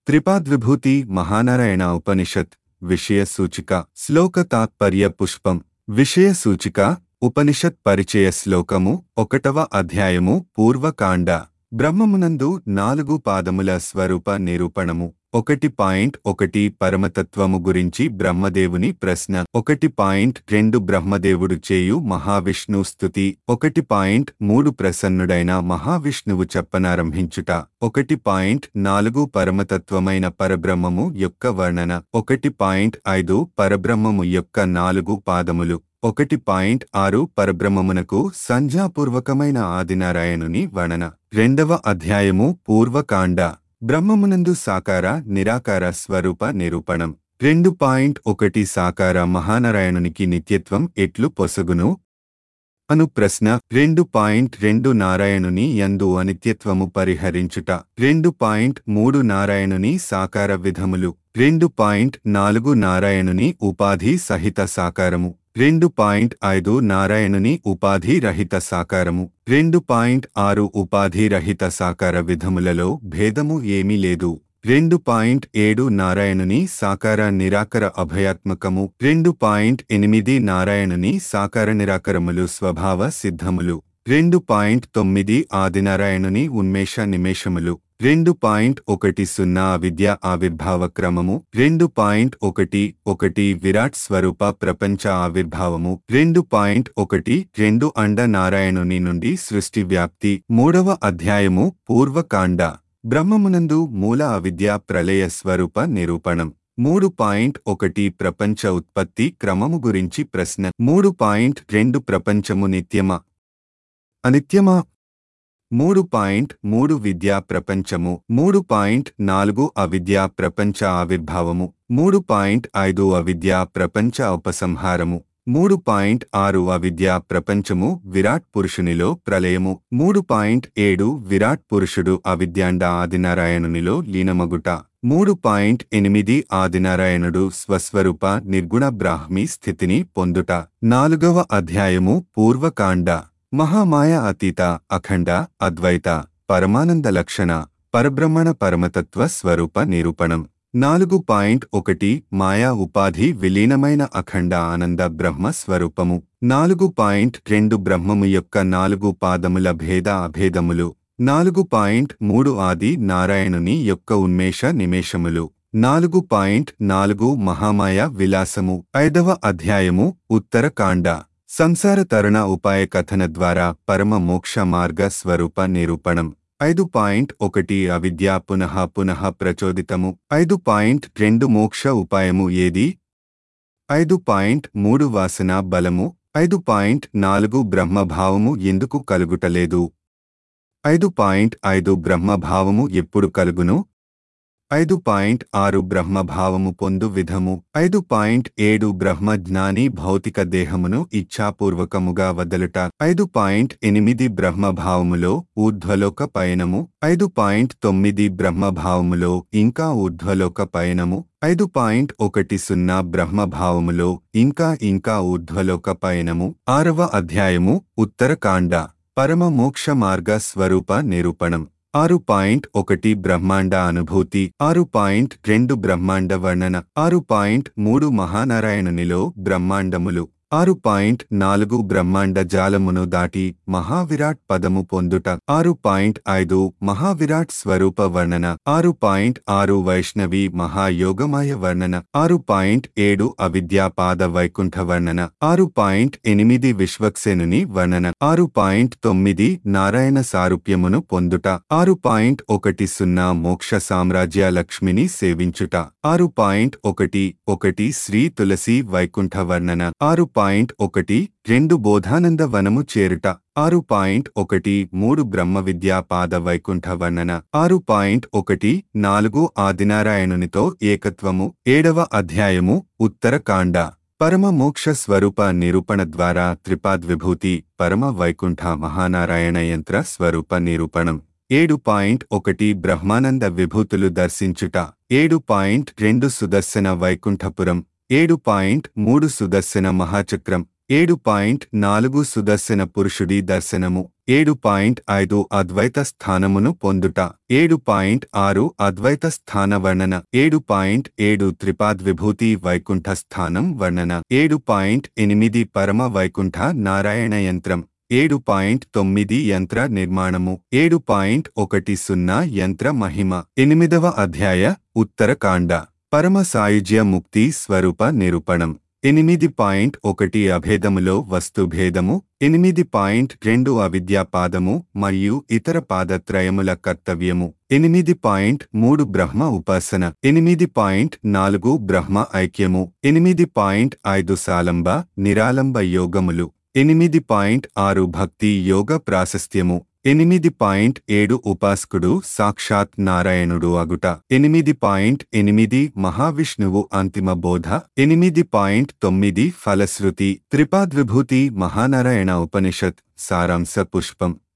త్రిపాద్విభూతి మహానారాయణ ఉపనిషత్ విషయ సూచిక శ్లోక తాత్పర్య పుష్పం విషయ సూచిక ఉపనిషత్ పరిచయ శ్లోకము ఒకటవ అధ్యాయము పూర్వకాండ బ్రహ్మమునందు నాలుగు పాదముల స్వరూప నిరూపణము ఒకటి పాయింట్ ఒకటి పరమతత్వము గురించి బ్రహ్మదేవుని ప్రశ్న ఒకటి పాయింట్ రెండు బ్రహ్మదేవుడు చేయు మహావిష్ణు స్తుతి ఒకటి పాయింట్ మూడు ప్రసన్నుడైన మహావిష్ణువు చెప్పనారంభించుట ఒకటి పాయింట్ నాలుగు పరమతత్వమైన పరబ్రహ్మము యొక్క వర్ణన ఒకటి పాయింట్ ఐదు పరబ్రహ్మము యొక్క నాలుగు పాదములు ఒకటి పాయింట్ ఆరు పరబ్రహ్మమునకు సంధ్యాపూర్వకమైన ఆదినారాయణుని వర్ణన రెండవ అధ్యాయము పూర్వకాండ బ్రహ్మమునందు సాకార నిరాకార స్వరూప నిరూపణం రెండు పాయింట్ ఒకటి సాకార మహానారాయణునికి నిత్యత్వం ఎట్లు పొసగును అను ప్రశ్న రెండు పాయింట్ రెండు నారాయణుని యందు అనిత్యత్వము పరిహరించుట రెండు పాయింట్ మూడు నారాయణుని సాకార విధములు రెండు పాయింట్ నాలుగు నారాయణుని ఉపాధి సహిత సాకారము రెండు పాయింట్ ఐదు నారాయణుని ఉపాధి రహిత సాకారము రెండు పాయింట్ ఆరు ఉపాధి రహిత సాకార విధములలో భేదము ఏమీ లేదు రెండు పాయింట్ ఏడు నారాయణుని సాకార నిరాకర అభయాత్మకము రెండు పాయింట్ ఎనిమిది నారాయణుని సాకార నిరాకరములు స్వభావ సిద్ధములు రెండు పాయింట్ తొమ్మిది ఆదినారాయణుని ఉన్మేష నిమేషములు రెండు పాయింట్ ఒకటి సున్నా విద్య ఆవిర్భావ క్రమము రెండు పాయింట్ ఒకటి ఒకటి విరాట్ స్వరూప ప్రపంచ ఆవిర్భావము రెండు పాయింట్ ఒకటి రెండు అండ నారాయణుని నుండి సృష్టి వ్యాప్తి మూడవ అధ్యాయము పూర్వకాండ బ్రహ్మమునందు మూల అవిద్య ప్రళయ స్వరూప నిరూపణం మూడు పాయింట్ ఒకటి ప్రపంచ ఉత్పత్తి క్రమము గురించి ప్రశ్న మూడు పాయింట్ రెండు ప్రపంచము నిత్యమా అనిత్యమా మూడు పాయింట్ మూడు విద్యా ప్రపంచము మూడు పాయింట్ నాలుగు అవిద్యా ప్రపంచ ఆవిర్భావము మూడు పాయింట్ ఐదు అవిద్యా ప్రపంచ ఉపసంహారము మూడు పాయింట్ ఆరు అవిద్యా ప్రపంచము విరాట్ పురుషునిలో ప్రళయము మూడు పాయింట్ ఏడు విరాట్ పురుషుడు అవిద్యాండ ఆదినారాయణునిలో లీనమగుట మూడు పాయింట్ ఎనిమిది ఆదినారాయణుడు స్వస్వరూప నిర్గుణ బ్రాహ్మీ స్థితిని పొందుట నాలుగవ అధ్యాయము పూర్వకాండ మహామాయ అతీత అఖండ అద్వైత పరమానంద లక్షణ పరబ్రహ్మణ పరమతత్వ స్వరూప నిరూపణం నాలుగు పాయింట్ ఒకటి మాయా ఉపాధి విలీనమైన అఖండ ఆనంద బ్రహ్మ స్వరూపము నాలుగు పాయింట్ రెండు బ్రహ్మము యొక్క నాలుగు పాదముల భేద అభేదములు నాలుగు పాయింట్ మూడు ఆది నారాయణుని యొక్క ఉన్మేష నిమేషములు నాలుగు పాయింట్ నాలుగు మహామాయ విలాసము ఐదవ అధ్యాయము ఉత్తరకాండ సంసార తరుణ ఉపాయ కథన ద్వారా పరమ మోక్ష మార్గ స్వరూప నిరూపణం ఐదు పాయింట్ ఒకటి అవిద్య పునః పునః ప్రచోదితము ఐదు పాయింట్ రెండు మోక్ష ఉపాయము ఏది ఐదు పాయింట్ మూడు వాసన బలము ఐదు పాయింట్ నాలుగు బ్రహ్మభావము ఎందుకు కలుగుటలేదు ఐదు పాయింట్ ఐదు బ్రహ్మభావము ఎప్పుడు కలుగును ఐదు పాయింట్ ఆరు బ్రహ్మభావము పొందు విధము ఐదు పాయింట్ ఏడు బ్రహ్మ జ్ఞాని భౌతిక దేహమును ఇచ్ఛాపూర్వకముగా వదలుట ఐదు పాయింట్ ఎనిమిది బ్రహ్మభావములో ఊర్ధ్వలోక పయనము ఐదు పాయింట్ తొమ్మిది బ్రహ్మభావములో ఇంకా ఊర్ధ్వలోక పయనము ఐదు పాయింట్ ఒకటి సున్నా బ్రహ్మభావములో ఇంకా ఇంకా ఊర్ధ్వలోక పయనము ఆరవ అధ్యాయము ఉత్తరకాండ పరమ మోక్ష మార్గ స్వరూప నిరూపణం ఆరు పాయింట్ ఒకటి బ్రహ్మాండ అనుభూతి ఆరు పాయింట్ రెండు బ్రహ్మాండ వర్ణన ఆరు పాయింట్ మూడు మహానారాయణునిలో బ్రహ్మాండములు ఆరు పాయింట్ నాలుగు బ్రహ్మాండ జాలమును దాటి మహావిరాట్ పదము పొందుట ఆరు పాయింట్ ఐదు మహావిరాట్ స్వరూప వర్ణన ఆరు పాయింట్ ఆరు వైష్ణవి మహాయోగమాయ వర్ణన ఆరు పాయింట్ ఏడు అవిద్యా పాద వైకుంఠ వర్ణన ఆరు పాయింట్ ఎనిమిది విశ్వక్సేనుని వర్ణన ఆరు పాయింట్ తొమ్మిది నారాయణ సారూప్యమును పొందుట ఆరు పాయింట్ ఒకటి సున్నా మోక్ష సామ్రాజ్య లక్ష్మిని సేవించుట ఆరు పాయింట్ ఒకటి ఒకటి శ్రీ తులసి వైకుంఠ వర్ణన ఆరు పాయింట్ ఒకటి రెండు బోధానంద వనము చేరుట ఆరు పాయింట్ ఒకటి మూడు బ్రహ్మ విద్యా పాద వైకుంఠ వర్ణన ఆరు పాయింట్ ఒకటి నాలుగు ఆదినారాయణునితో ఏకత్వము ఏడవ అధ్యాయము ఉత్తరకాండ పరమ మోక్ష స్వరూప నిరూపణ ద్వారా త్రిపాద్విభూతి పరమ వైకుంఠ మహానారాయణ యంత్ర స్వరూప నిరూపణం ఏడు పాయింట్ ఒకటి బ్రహ్మానంద విభూతులు దర్శించుట ఏడు పాయింట్ రెండు సుదర్శన వైకుంఠపురం ఏడు పాయింట్ మూడు సుదర్శన మహాచక్రం ఏడు పాయింట్ నాలుగు సుదర్శన పురుషుడి దర్శనము ఏడు పాయింట్ ఐదు అద్వైత స్థానమును పొందుట ఏడు పాయింట్ ఆరు అద్వైత స్థాన వర్ణన ఏడు పాయింట్ ఏడు త్రిపాద్విభూతి వైకుంఠ స్థానం వర్ణన ఏడు పాయింట్ ఎనిమిది పరమ వైకుంఠ నారాయణ యంత్రం ఏడు పాయింట్ తొమ్మిది యంత్ర నిర్మాణము ఏడు పాయింట్ ఒకటి సున్నా యంత్ర మహిమ ఎనిమిదవ అధ్యాయ ఉత్తరకాండ పరమ సాయుజ్య ముక్తి స్వరూప నిరూపణం ఎనిమిది పాయింట్ ఒకటి అభేదములో వస్తుభేదము ఎనిమిది పాయింట్ రెండు అవిద్యాపాదము మరియు ఇతర పాదత్రయముల కర్తవ్యము ఎనిమిది పాయింట్ మూడు బ్రహ్మ ఉపాసన ఎనిమిది పాయింట్ నాలుగు బ్రహ్మ ఐక్యము ఎనిమిది పాయింట్ ఐదు సాలంబ నిరాలంబ యోగములు ఎనిమిది పాయింట్ ఆరు భక్తి యోగ ప్రాశస్త్యము ఎనిమిది పాయింట్ ఏడు ఉపాసకుడు సాక్షాత్ నారాయణుడు అగుట ఎనిమిది పాయింట్ ఎనిమిది మహావిష్ణువు అంతిమ బోధ ఎనిమిది పాయింట్ తొమ్మిది ఫలశ్రుతి త్రిపాద్విభూతి మహానారాయణ ఉపనిషత్ సారాంశ పుష్పం